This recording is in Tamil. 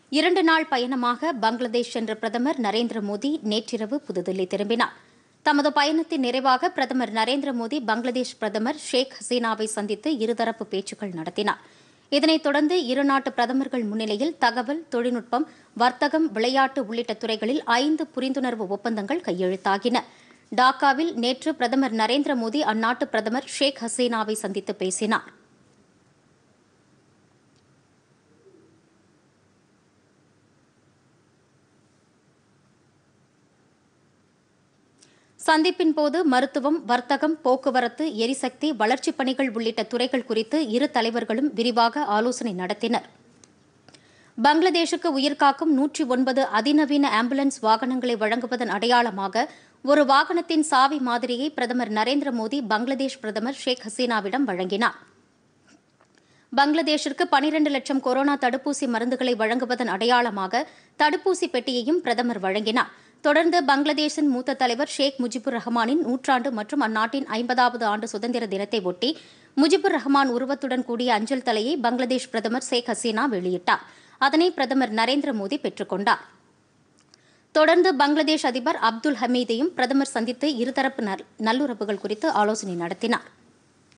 இரண்டு நாள் பயணமாக பங்களாதேஷ் சென்ற பிரதமர் நரேந்திர மோடி நேற்றிரவு புதுதில்லி திரும்பினார் தமது பயணத்தின் நிறைவாக பிரதமர் நரேந்திர மோடி பங்களாதேஷ் பிரதமர் ஷேக் ஹசீனாவை சந்தித்து இருதரப்பு பேச்சுக்கள் நடத்தினார் இதனைத் தொடர்ந்து இருநாட்டு பிரதமர்கள் முன்னிலையில் தகவல் தொழில்நுட்பம் வர்த்தகம் விளையாட்டு உள்ளிட்ட துறைகளில் ஐந்து புரிந்துணர்வு ஒப்பந்தங்கள் கையெழுத்தாகின டாக்காவில் நேற்று பிரதமர் நரேந்திர மோடி அந்நாட்டு பிரதமர் ஷேக் ஹசீனாவை சந்தித்து பேசினார் சந்திப்பின் போது மருத்துவம் வர்த்தகம் போக்குவரத்து எரிசக்தி வளர்ச்சிப் பணிகள் உள்ளிட்ட துறைகள் குறித்து இரு தலைவர்களும் விரிவாக ஆலோசனை நடத்தினர் பங்களாதேஷுக்கு உயிர்காக்கும் நூற்றி ஒன்பது அதிநவீன ஆம்புலன்ஸ் வாகனங்களை வழங்குவதன் அடையாளமாக ஒரு வாகனத்தின் சாவி மாதிரியை பிரதமர் நரேந்திர மோடி பங்களாதேஷ் பிரதமர் ஷேக் ஹசீனாவிடம் வழங்கினார் பங்களாதேஷிற்கு பனிரண்டு லட்சம் கொரோனா தடுப்பூசி மருந்துகளை வழங்குவதன் அடையாளமாக தடுப்பூசி பெட்டியையும் பிரதமர் வழங்கினார் தொடர்ந்து பங்களாதேஷின் மூத்த தலைவர் ஷேக் முஜிபுர் ரஹ்மானின் நூற்றாண்டு மற்றும் அந்நாட்டின் ஐம்பதாவது ஆண்டு சுதந்திர தினத்தை ஒட்டி முஜிபுர் ரஹ்மான் உருவத்துடன் கூடிய அஞ்சல் தலையை பங்களாதேஷ் பிரதமர் ஷேக் ஹசீனா வெளியிட்டார் அதனை பிரதமர் நரேந்திர மோடி பெற்றுக் கொண்டார் தொடர்ந்து பங்களாதேஷ் அதிபர் அப்துல் ஹமீதையும் பிரதமர் சந்தித்து இருதரப்பு நல்- நல்லுறவுகள் குறித்து ஆலோசனை நடத்தினார்